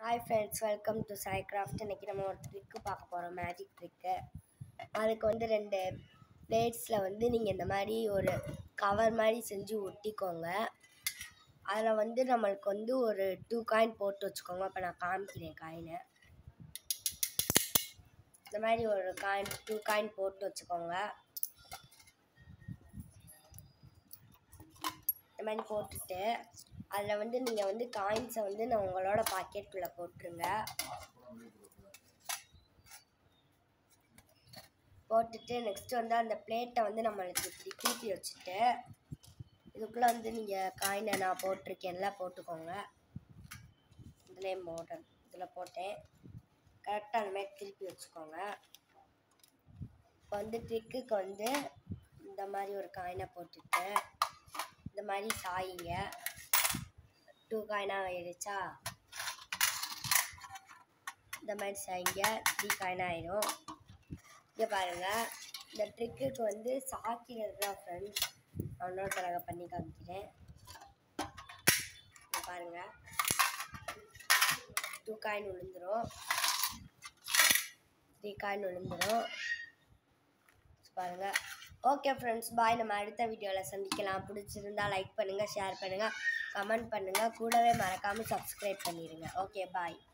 hi friends welcome to Sai craft இன்றைக்கி நம்ம ஒரு ட்ரிக்கு பார்க்க போகிறோம் மேஜிக் ட்ரிக்கு அதுக்கு வந்து ரெண்டு பிளேட்ஸில் வந்து நீங்கள் இந்த மாதிரி ஒரு கவர் மாதிரி செஞ்சு ஒட்டிக்கோங்க அதில் வந்து நம்மளுக்கு வந்து ஒரு டூ காயின் போட்டு வச்சுக்கோங்க அப்போ நான் காமிக்கிறேன் காயினை இந்த மாதிரி ஒரு காயின் டூ காயின் போட்டு வச்சுக்கோங்க இந்த மாதிரி போட்டுட்டு அதில் வந்து நீங்கள் வந்து காயின்ஸை வந்து நான் உங்களோட பாக்கெட்டுக்குள்ளே போட்டுருங்க போட்டுட்டு நெக்ஸ்ட் வந்து அந்த பிளேட்டை வந்து நம்மளுக்கு இப்படி திருப்பி வச்சுட்டு இதுக்குள்ளே வந்து நீங்கள் காயினை நான் போட்டிருக்கேன்ல போட்டுக்கோங்க இதுலேயும் போடுறேன் இதில் போட்டேன் கரெக்டாக அந்த மாதிரி திருப்பி வச்சுக்கோங்க இப்போ வந்து ட்ரிக்குக்கு வந்து இந்த மாதிரி ஒரு காயினை போட்டுட்டு இந்த மாதிரி சாயிங்க டூ காயினாக ஆயிடுச்சா இந்த மாதிரி சாயிங்க த்ரீ காயினாக ஆயிடும் இங்கே பாருங்கள் இந்த ட்ரிக்குக்கு வந்து சாக்கிறது தான் ஃப்ரெண்ட்ஸ் இன்னொரு தடவை பண்ணி காமிக்கிறேன் இங்க பாருங்க டூ காயின் விழுந்துடும் த்ரீ காயின் விழுந்துடும் பாருங்க ஓகே ஃப்ரெண்ட்ஸ் பாய் நம்ம அடுத்த வீடியோவில் சந்திக்கலாம் பிடிச்சிருந்தா லைக் பண்ணுங்கள் ஷேர் பண்ணுங்கள் கமெண்ட் பண்ணுங்கள் கூடவே மறக்காமல் சப்ஸ்கிரைப் பண்ணிடுங்க ஓகே பாய்